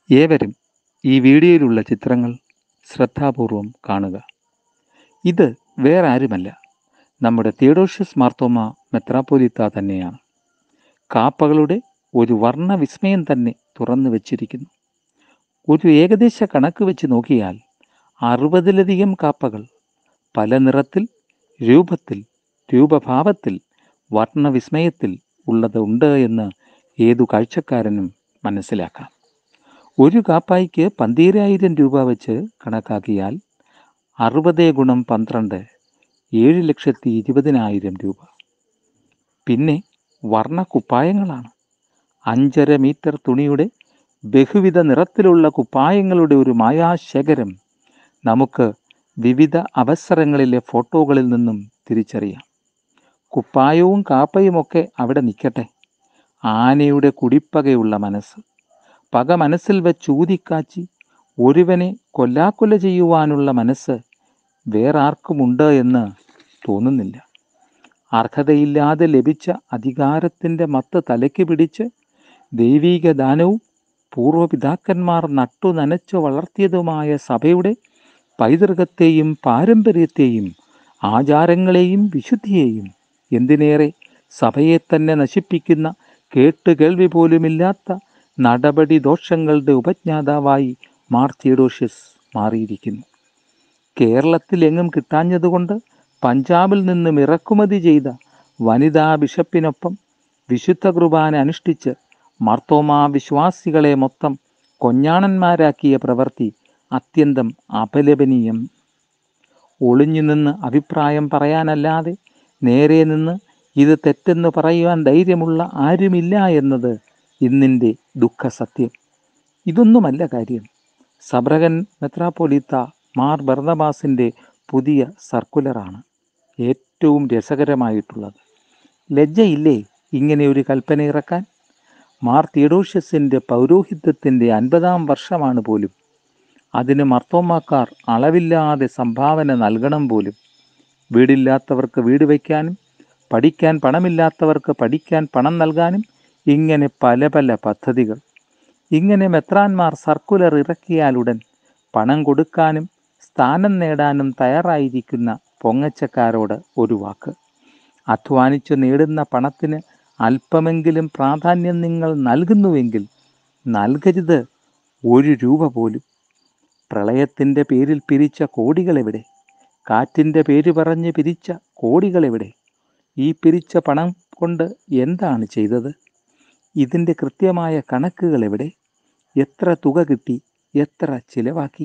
ഏവരും ഈ വീഡിയോയിലുള്ള ചിത്രങ്ങൾ ശ്രദ്ധാപൂർവം കാണുക ഇത് വേറെ ആരുമല്ല നമ്മുടെ തിയഡോഷ്യസ് മാർത്തോമ മെത്രാപ്പോലിത്ത തന്നെയാണ് കാപ്പകളുടെ ഒരു വർണ്ണ വിസ്മയം തന്നെ തുറന്നു വച്ചിരിക്കുന്നു ഒരു ഏകദേശ കണക്ക് വെച്ച് നോക്കിയാൽ അറുപതിലധികം കാപ്പകൾ പല നിറത്തിൽ രൂപത്തിൽ രൂപഭാവത്തിൽ വർണ്ണവിസ്മയത്തിൽ ഉള്ളത് ഉണ്ട് എന്ന് ഏതു കാഴ്ചക്കാരനും മനസ്സിലാക്കാം ഒരു കാപ്പായ്ക്ക് പന്തീരായിരം രൂപ വെച്ച് കണക്കാക്കിയാൽ അറുപത് ഗുണം പന്ത്രണ്ട് ഏഴ് ലക്ഷത്തി ഇരുപതിനായിരം രൂപ പിന്നെ വർണ്ണ കുപ്പായങ്ങളാണ് അഞ്ചര മീറ്റർ തുണിയുടെ ബഹുവിധ നിറത്തിലുള്ള കുപ്പായങ്ങളുടെ ഒരു മായാശേഖരം നമുക്ക് വിവിധ അവസരങ്ങളിലെ ഫോട്ടോകളിൽ നിന്നും തിരിച്ചറിയാം കുപ്പായവും കാപ്പയുമൊക്കെ അവിടെ നിൽക്കട്ടെ ആനയുടെ കുടിപ്പകയുള്ള മനസ്സ് പക മനസ്സിൽ വെച്ചൂതിക്കാച്ചി ഒരുവനെ കൊല്ലാക്കൊല ചെയ്യുവാനുള്ള മനസ്സ് വേറാർക്കുമുണ്ട് എന്ന് തോന്നുന്നില്ല അർഹതയില്ലാതെ ലഭിച്ച അധികാരത്തിൻ്റെ മത്ത് തലയ്ക്ക് പിടിച്ച് ദൈവീക ദാനവും പൂർവ്വപിതാക്കന്മാർ നട്ടു നനച്ചു വളർത്തിയതുമായ സഭയുടെ പൈതൃകത്തെയും പാരമ്പര്യത്തെയും ആചാരങ്ങളെയും വിശുദ്ധിയെയും എന്തിനേറെ സഭയെ തന്നെ നശിപ്പിക്കുന്ന കേട്ടുകേൾവി പോലുമില്ലാത്ത നടപടി ദോഷങ്ങളുടെ ഉപജ്ഞാതാവായി മാർ തിയഡോഷ്യസ് മാറിയിരിക്കുന്നു കേരളത്തിലെങ്ങും കിട്ടാഞ്ഞതുകൊണ്ട് പഞ്ചാബിൽ നിന്നും ഇറക്കുമതി ചെയ്ത വനിതാ ബിഷപ്പിനൊപ്പം വിശുദ്ധ കുർബാന അനുഷ്ഠിച്ച് മാർത്തോമാ വിശ്വാസികളെ മൊത്തം കൊഞ്ഞാണന്മാരാക്കിയ പ്രവൃത്തി അത്യന്തം അപലപനീയം ഒളിഞ്ഞു നിന്ന് അഭിപ്രായം പറയാനല്ലാതെ നേരെ നിന്ന് ഇത് തെറ്റെന്ന് പറയുവാൻ ധൈര്യമുള്ള ആരുമില്ല എന്നത് ഇന്നിൻ്റെ ദുഃഖസത്യം ഇതൊന്നുമല്ല കാര്യം സബ്രകൻ മെത്രാപ്പൊലീത്ത മാർ ബർദബാസിൻ്റെ പുതിയ സർക്കുലറാണ് ഏറ്റവും രസകരമായിട്ടുള്ളത് ലജ്ജയില്ലേ ഇങ്ങനെ ഒരു കൽപ്പന ഇറക്കാൻ മാർ തിയഡോഷ്യസിൻ്റെ പൗരോഹിത്യത്തിൻ്റെ അൻപതാം വർഷമാണ് പോലും അതിന് മർത്തോമാക്കാർ അളവില്ലാതെ സംഭാവന നൽകണം പോലും വീടില്ലാത്തവർക്ക് വീട് വയ്ക്കാനും പഠിക്കാൻ പണമില്ലാത്തവർക്ക് പഠിക്കാൻ പണം നൽകാനും ഇങ്ങനെ പല പല പദ്ധതികൾ ഇങ്ങനെ മെത്രാന്മാർ സർക്കുലർ ഇറക്കിയാലുടൻ പണം കൊടുക്കാനും സ്ഥാനം നേടാനും തയ്യാറായിരിക്കുന്ന പൊങ്ങച്ചക്കാരോട് ഒരു വാക്ക് അധ്വാനിച്ചു നേടുന്ന പണത്തിന് അല്പമെങ്കിലും പ്രാധാന്യം നിങ്ങൾ നൽകുന്നുവെങ്കിൽ നൽകരുത് ഒരു രൂപ പോലും പ്രളയത്തിൻ്റെ പേരിൽ പിരിച്ച കോടികളെവിടെ കാറ്റിൻ്റെ പേര് പറഞ്ഞ് പിരിച്ച കോടികളെവിടെ ഈ പിരിച്ച പണം കൊണ്ട് എന്താണ് ചെയ്തത് ഇതിൻ്റെ കൃത്യമായ കണക്കുകൾ എവിടെ എത്ര തുക കിട്ടി എത്ര ചിലവാക്കി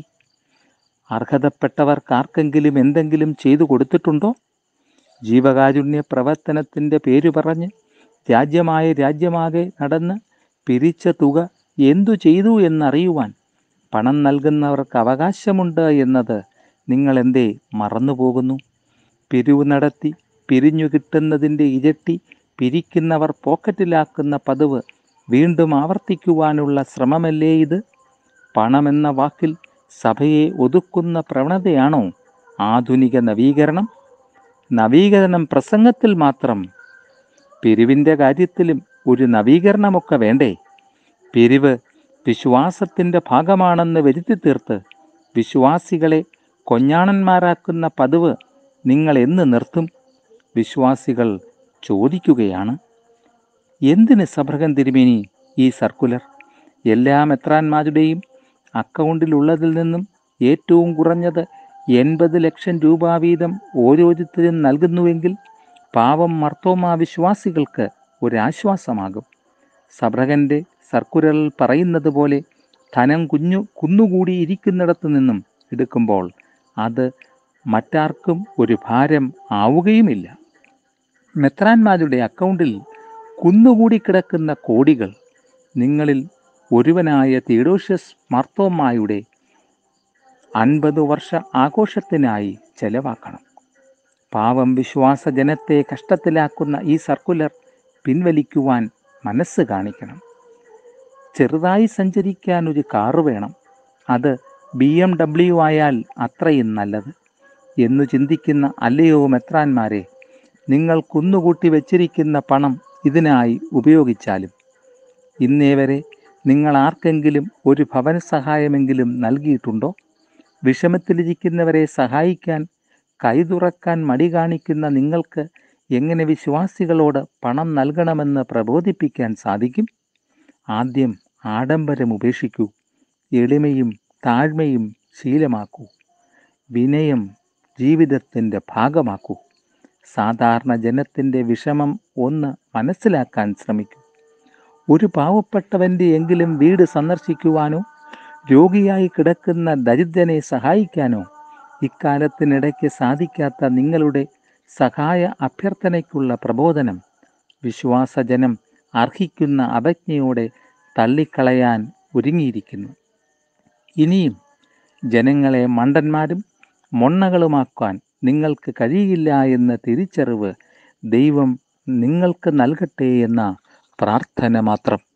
അർഹതപ്പെട്ടവർക്കാർക്കെങ്കിലും എന്തെങ്കിലും ചെയ്തു കൊടുത്തിട്ടുണ്ടോ ജീവകാരുണ്യ പ്രവർത്തനത്തിൻ്റെ പേര് പറഞ്ഞ് രാജ്യമായ രാജ്യമാകെ നടന്ന് പിരിച്ച തുക എന്തു ചെയ്തു എന്നറിയുവാൻ പണം നൽകുന്നവർക്ക് അവകാശമുണ്ട് എന്നത് നിങ്ങൾ എന്തേ മറന്നുപോകുന്നു പിരിവ് നടത്തി പിരിഞ്ഞു കിട്ടുന്നതിൻ്റെ ഇരട്ടി പിരിക്കുന്നവർ പോക്കറ്റിലാക്കുന്ന പതിവ് വീണ്ടും ആവർത്തിക്കുവാനുള്ള ശ്രമമല്ലേ ഇത് പണമെന്ന വാക്കിൽ സഭയെ ഒതുക്കുന്ന പ്രവണതയാണോ ആധുനിക നവീകരണം നവീകരണം പ്രസംഗത്തിൽ മാത്രം പിരിവിൻ്റെ കാര്യത്തിലും ഒരു നവീകരണമൊക്കെ വേണ്ടേ പിരിവ് വിശ്വാസത്തിൻ്റെ ഭാഗമാണെന്ന് വരുത്തി തീർത്ത് വിശ്വാസികളെ കൊഞ്ഞാണന്മാരാക്കുന്ന പതിവ് നിങ്ങൾ എന്ന് നിർത്തും വിശ്വാസികൾ ചോദിക്കുകയാണ് എന്തിന് സഭ്രകൻ തിരുമേനി ഈ സർക്കുലർ എല്ലാ മെത്രാന്മാരുടെയും അക്കൗണ്ടിലുള്ളതിൽ നിന്നും ഏറ്റവും കുറഞ്ഞത് എൺപത് ലക്ഷം രൂപ വീതം ഓരോരുത്തരും നൽകുന്നുവെങ്കിൽ പാവം മർത്തോമാ വിശ്വാസികൾക്ക് ഒരാശ്വാസമാകും സബ്രകൻ്റെ സർക്കുലറിൽ പറയുന്നത് പോലെ ധനം കുഞ്ഞു കുന്നുകൂടിയിരിക്കുന്നിടത്തു നിന്നും എടുക്കുമ്പോൾ അത് മറ്റാർക്കും ഒരു ഭാരം ആവുകയുമില്ല മെത്രാന്മാരുടെ അക്കൗണ്ടിൽ കുന്നുകൂടി കിടക്കുന്ന കോടികൾ നിങ്ങളിൽ ഒരുവനായ തീഡോഷ്യസ് മാർത്തോമായുടെ അൻപത് വർഷ ആഘോഷത്തിനായി ചെലവാക്കണം പാവം വിശ്വാസ ജനത്തെ കഷ്ടത്തിലാക്കുന്ന ഈ സർക്കുലർ പിൻവലിക്കുവാൻ മനസ്സ് കാണിക്കണം ചെറുതായി സഞ്ചരിക്കാൻ ഒരു കാറ് വേണം അത് ബി എം ഡബ്ല്യു ആയാൽ അത്രയും നല്ലത് എന്നു ചിന്തിക്കുന്ന അല്ലയോ മെത്രാന്മാരെ നിങ്ങൾ കുന്നുകൂട്ടി വച്ചിരിക്കുന്ന പണം ഇതിനായി ഉപയോഗിച്ചാലും ഇന്നേ വരെ നിങ്ങൾ ആർക്കെങ്കിലും ഒരു ഭവന സഹായമെങ്കിലും നൽകിയിട്ടുണ്ടോ വിഷമത്തിലിരിക്കുന്നവരെ സഹായിക്കാൻ കൈതുറക്കാൻ മടി കാണിക്കുന്ന നിങ്ങൾക്ക് എങ്ങനെ വിശ്വാസികളോട് പണം നൽകണമെന്ന് പ്രബോധിപ്പിക്കാൻ സാധിക്കും ആദ്യം ആഡംബരം ഉപേക്ഷിക്കൂ എളിമയും താഴ്മയും ശീലമാക്കൂ വിനയം ജീവിതത്തിൻ്റെ ഭാഗമാക്കൂ സാധാരണ ജനത്തിൻ്റെ വിഷമം ഒന്ന് മനസ്സിലാക്കാൻ ശ്രമിക്കൂ ഒരു പാവപ്പെട്ടവൻ്റെ എങ്കിലും വീട് സന്ദർശിക്കുവാനോ രോഗിയായി കിടക്കുന്ന ദരിദ്രനെ സഹായിക്കാനോ ഇക്കാലത്തിനിടയ്ക്ക് സാധിക്കാത്ത നിങ്ങളുടെ സഹായ അഭ്യർത്ഥനയ്ക്കുള്ള പ്രബോധനം വിശ്വാസജനം അർഹിക്കുന്ന അവജ്ഞയോടെ തള്ളിക്കളയാൻ ഒരുങ്ങിയിരിക്കുന്നു ഇനിയും ജനങ്ങളെ മണ്ടന്മാരും മൊണ്ണകളുമാക്കാൻ നിങ്ങൾക്ക് കഴിയില്ല എന്ന തിരിച്ചറിവ് ദൈവം നിങ്ങൾക്ക് നൽകട്ടെ എന്ന പ്രാർത്ഥന മാത്രം